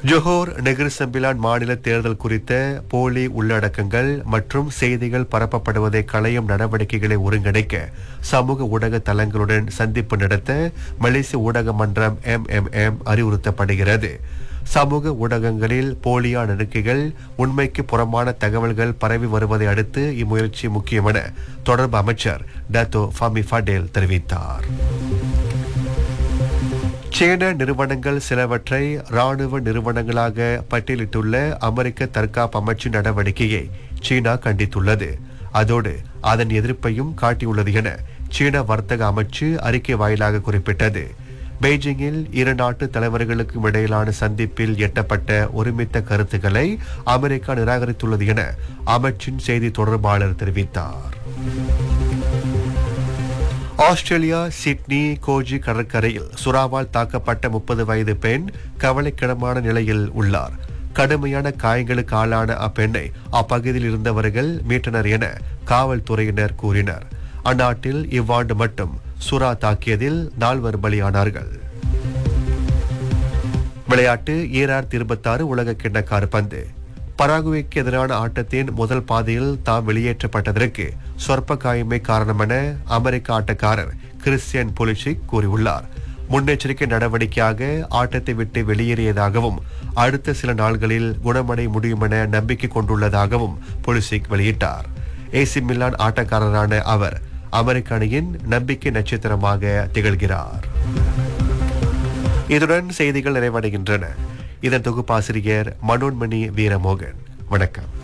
Johor நெகிர் Sembilan மாநில தேர்தல் குறித்த போலி உள்ளடக்கங்கள் மற்றும் செய்திகள் பரப்பப்படுவதை களையும் நடவடிக்கைகளை ஒருங்கிணைக்க சமூக ஊடக தளங்களுடன் சந்திப்பு நடத்த மலேசிய ஊடக மன்றம் எம்எம்எம் அறிவுறுத்தப்படுகிறது சமூக ஊடகங்களில் போலியான அறிக்கைகள் உண்மைக்கு புறம்பான தகவல்கள் பரவி வருவதை அடுத்து இம்முயற்சி முக்கியமென தொடர்பு அமைச்சர் டத்தோ ஃபமி ஃபடேல் தெரிவித்தார் சீன நிறுவனங்கள் சிலவற்றை ராணுவ நிறுவனங்களாக பட்டியலிட்டுள்ள அமெரிக்க தற்காப்பு அமைச்சின் நடவடிக்கையை சீனா கண்டித்துள்ளது அதோடு அதன் எதிர்ப்பையும் காட்டியுள்ளது என சீன வர்த்தக அமைச்சு அறிக்கை வாயிலாக குறிப்பிட்டது பெய்ஜிங்கில் இரு நாட்டு தலைவர்களுக்கும் இடையிலான சந்திப்பில் எட்டப்பட்ட ஒருமித்த கருத்துக்களை அமெரிக்கா நிராகரித்துள்ளது என அமைச்சின் செய்தி தொடர்பாளர் தெரிவித்தார் ஆஸ்திரேலியா சிட்னி கோஜி கடற்கரையில் சுறாவால் தாக்கப்பட்ட முப்பது வயது பெண் கவலைக்கிடமான நிலையில் உள்ளார் கடுமையான காயங்களுக்கு ஆளான அப்பெண்ணை அப்பகுதியில் இருந்தவர்கள் மீட்டனர் என காவல்துறையினர் கூறினர் அந்நாட்டில் இவ்வாண்டு மட்டும் சுறா தாக்கியதில் நால்வர் பலியானார்கள் விளையாட்டு ஈராயிரத்தி இருபத்தாறு உலக கிண்ண காற்பந்து பராகுவேக்கு எதிரான ஆட்டத்தின் முதல் பாதையில் தாம் வெளியேற்றப்பட்டதற்கு சொற்ப காயமே காரணமென அமெரிக்க ஆட்டக்காரர் கிறிஸ்டியன் புலிஷிக் கூறியுள்ளார் முன்னெச்சரிக்கை நடவடிக்கையாக ஆட்டத்தை விட்டு வெளியேறியதாகவும் அடுத்த சில நாள்களில் குணமடைய முடியும் என நம்பிக்கை கொண்டுள்ளதாகவும் புலிசிக் வெளியிட்டார் ஏசி மில்லான் ஆட்டக்காரரான அவர் அமெரிக்க அணியின் நம்பிக்கை நட்சத்திரமாக திகழ்கிறார் இதுடன் செய்திகள் நிறைவடைகின்றன இதன் தொகுப்பாசிரியர் மனோன்மணி வீரமோகன் வணக்கம்